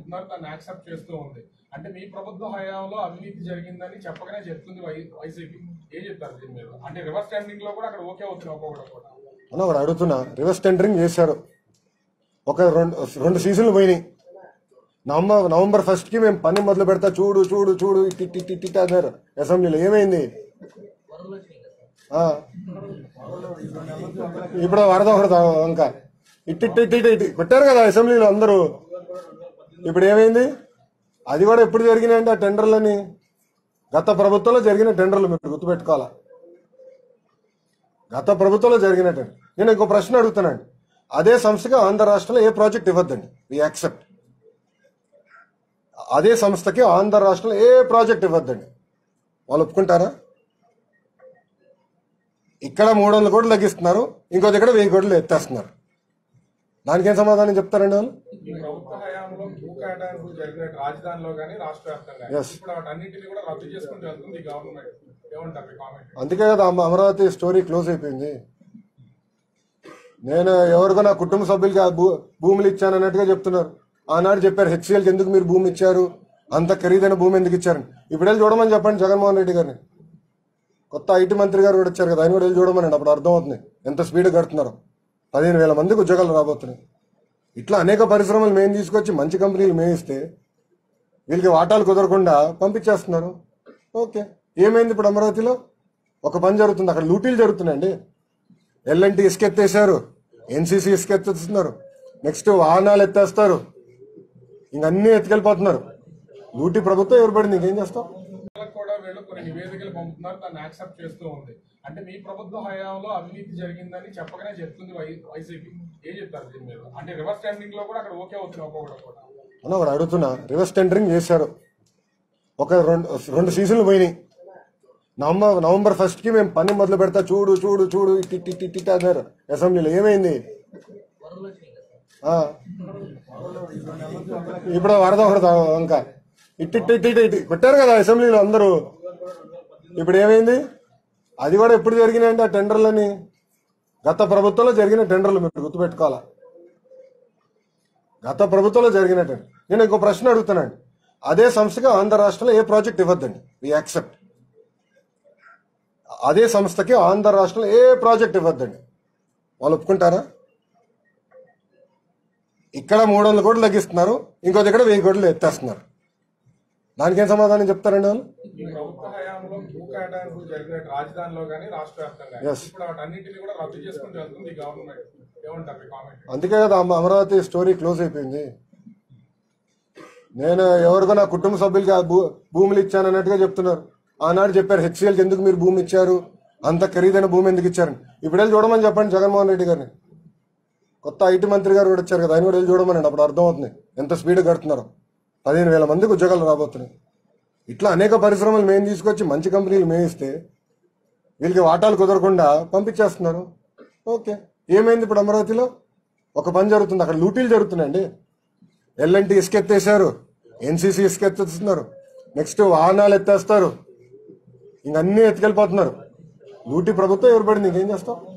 పంపుతున్నారు దాన్ని యాక్సెప్ట్ చేస్తూ ఉంది అంటే మీ ప్రభుత్వ హయాంలో అవినీతి జరిగిందని చెప్పకనే చెప్తుంది వై- వైసీపీ ఏం చెప్తారు దీని మీద అంటే రివర్స్ టెండింగ్ లో కూడా అక్కడ ఓకే అవుతుంది ఒక్కొక్కటి కూడా అన్న ఒకటి అడుగుతున్నా రివర్స్ టెండరింగ్ చేశారు ఒక రెండు రెండు సీజన్లు పోయినాయి నవంబర్ నవంబర్ ఫస్ట్ కి మేము పని మొదలు పెడతా చూడు చూడు చూడు ఇట్టి ఇట్టి ఇట్టి ఇట్టి అన్నారు అసెంబ్లీలో ఏమైంది ఆ. ఇప్పుడు వరద ఒకటి ఇంకా ఇట్టి ఇట్టి ఇట్టి ఇట్టి ఇట్టి పెట్టారు కదా అసెంబ్లీలో అందరూ ఇప్పుడు ఏమైంది అది కూడా ఎప్పుడు జరిగినాయండి ఆ టెండర్లని గత ప్రభుత్వంలో జరిగిన టెండర్లు మీరు గుర్తుపెట్టుకోవాలా గత ప్రభుత్వంలో జరిగినట్టు నేను ఇంకో ప్రశ్న అడుగుతానండి అదే సంస్థకి ఆంధ్ర రాష్ట్రంలో ఏ ప్రాజెక్ట్ ఇవ్వద్దండి వి యాక్సెప్ట్ అదే సంస్థకి ఆంధ్ర రాష్ట్రంలో ఏ ప్రాజెక్ట్ ఇవ్వద్దండి వాళ్ళు ఒప్పుకుంటారా ఇక్కడ మూడు వందల కోట్లు తగ్గిస్తున్నారు ఇంకో దగ్గర వెయ్యి కోట్లు ఎత్తేస్తున్నారు దానికేం సమాధానం చెప్తారండి వాళ్ళు ఈ ప్రభుత్వ హయాంలో భూ కేటాయింపులు జరిగినట్టు రాజధానిలో కానీ రాష్ట్ర వ్యాప్తంగా Yes. ఇప్పుడు వాటన్నిటిని కూడా రద్దు చేసుకుంటూ వెళ్తుంది ఈ గవర్నమెంట్ ఏమంటారు మీ కామెంట్ అందుకే కదా అమ్మ అమరావతి స్టోరీ క్లోజ్ అయిపోయింది నేను ఎవరికో నా కుటుంబ సభ్యులకి ఆ భూ భూములు ఇచ్చాను అన్నట్టుగా చెప్తున్నారు ఆనాడు చెప్పారు హెచ్సిఎల్కి ఎందుకు మీరు భూమి ఇచ్చారు అంత ఖరీదైన భూమి ఎందుకు ఇచ్చారని ఇప్పుడు వెళ్ళి చూడమని చెప్పండి జగన్మోహన్ రెడ్డి గారిని కొత్త ఐటీ మంత్రి గారు కూడా వచ్చారు కదా ఆయన కూడా వెళ్ళి చూడమనండి అప్పుడు అర్థమవుతుంది ఎంత స్పీడ్ కడుతున్నారు పదిహేను వేల మందికి ఉద్యోగాలు రాబోతున్నాయి ఇట్లా అనేక పరిశ్రమలు మేము తీసుకొచ్చి మంచి కంపెనీలు మేయిస్తే వీళ్ళకి వాటాలు కుదరకుండా పంపించేస్తున్నారు ఓకే ఏమైంది ఇప్పుడు అమరావతిలో ఒక పని జరుగుతుంది అక్కడ లూటీలు జరుగుతున్నాయండి ఎల్ఎన్టీ ఇసుకెత్తేసారు ఎన్సీసీ ఇసుకెత్తేస్తున్నారు నెక్స్ట్ వాహనాలు ఎత్తేస్తారు ఇంకన్నీ ఎత్తుకెళ్ళిపోతున్నారు లూటీ ప్రభుత్వం ఎవరు పడింది ఇంకేం చేస్తాం వాళ్ళకు కూడా వీళ్ళు కొన్ని నివేదికలు పంపుతున్నారు దాన్ని యాక్సెప్ట్ చేస్తూ ఉంది అంటే మీ ప్రభుత్వ హయాంలో అవినీతి జరిగిందని చెప్పకనే చెప్తుంది వై- వైసీపీ ఏం చెప్తారు దీని మీద అంటే రివర్స్ టెండింగ్ లో కూడా అక్కడ ఓకే అవుతుంది ఒక్కొక్కటి కూడా అన్న ఒకటి అడుగుతున్నా రివర్స్ టెండరింగ్ చేశారు ఒక రెండు రెండు సీజన్లు పోయినాయి నవంబర్ నవంబర్ ఫస్ట్ కి మేము పని మొదలు పెడతా చూడు చూడు చూడు ఇట్టి ఇట్టి ఇట్టి ఇట్టి అన్నారు అసెంబ్లీలో ఏమైంది ఆ. ఇప్పుడు వరద ఒకటి ఇంకా ఇట్టి ఇట్టి ఇట్టి ఇట్టి ఇట్టి పెట్టారు కదా అసెంబ్లీలో అందరూ ఇప్పుడు ఏమైంది అది కూడా ఎప్పుడు జరిగినాయండి ఆ టెండర్లని గత ప్రభుత్వంలో జరిగిన టెండర్లు మీరు గుర్తుపెట్టుకోవాలా గత ప్రభుత్వంలో జరిగినట్టు నేను ఇంకో ప్రశ్న అడుగుతానండి అదే సంస్థకి ఆంధ్ర రాష్ట్రంలో ఏ ప్రాజెక్ట్ ఇవ్వద్దండి వి యాక్సెప్ట్ అదే సంస్థకి ఆంధ్ర రాష్ట్రంలో ఏ ప్రాజెక్ట్ ఇవ్వద్దండి వాళ్ళు ఒప్పుకుంటారా ఇక్కడ మూడు వందల కోట్లు తగ్గిస్తున్నారు ఇంకో దగ్గర వెయ్యి కోట్లు ఎత్తేస్తున్నారు దానికేం సమాధానం చెప్తారండి వాళ్ళు ఈ ప్రభుత్వ హయాంలో భూ కేటాయింపులు జరిగినట్టు రాజధానిలో కానీ రాష్ట్ర వ్యాప్తంగా Yes. ఇప్పుడు వాటన్నిటిని కూడా రద్దు చేసుకుంటూ వెళ్తుంది ఈ గవర్నమెంట్ ఏమంటారు మీ కామెంట్ అందుకే కదా అమ్మ అమరావతి స్టోరీ క్లోజ్ అయిపోయింది నేను ఎవరికో నా కుటుంబ సభ్యులకి ఆ భూ భూములు ఇచ్చాను అన్నట్టుగా చెప్తున్నారు ఆనాడు చెప్పారు హెచ్సిఎల్కి ఎందుకు మీరు భూమి ఇచ్చారు అంత ఖరీదైన భూమి ఎందుకు ఇచ్చారని ఇప్పుడు వెళ్ళి చూడమని చెప్పండి జగన్మోహన్ రెడ్డి గారిని కొత్త ఐటీ మంత్రి గారు కూడా వచ్చారు కదా ఆయన కూడా వెళ్ళి చూడమనండి అప్పుడు అర్థమవుతుంది ఎంత స్పీడ్ కడుతున్నారు పదిహేను వేల మందికి ఉద్యోగాలు రాబోతున్నాయి ఇట్లా అనేక పరిశ్రమలు మేము తీసుకొచ్చి మంచి కంపెనీలు మేయిస్తే వీళ్ళకి వాటాలు కుదరకుండా పంపించేస్తున్నారు ఓకే ఏమైంది ఇప్పుడు అమరావతిలో ఒక పని జరుగుతుంది అక్కడ లూటీలు జరుగుతున్నాయండి ఎల్ఎన్టీ ఇసుకెత్తేసారు ఎన్సీసీ ఇసుకెత్తేస్తున్నారు నెక్స్ట్ వాహనాలు ఎత్తేస్తారు ఇంకన్నీ ఎత్తుకెళ్ళిపోతున్నారు లూటీ ప్రభుత్వం ఎవరు పడింది ఇంకేం చేస్తాం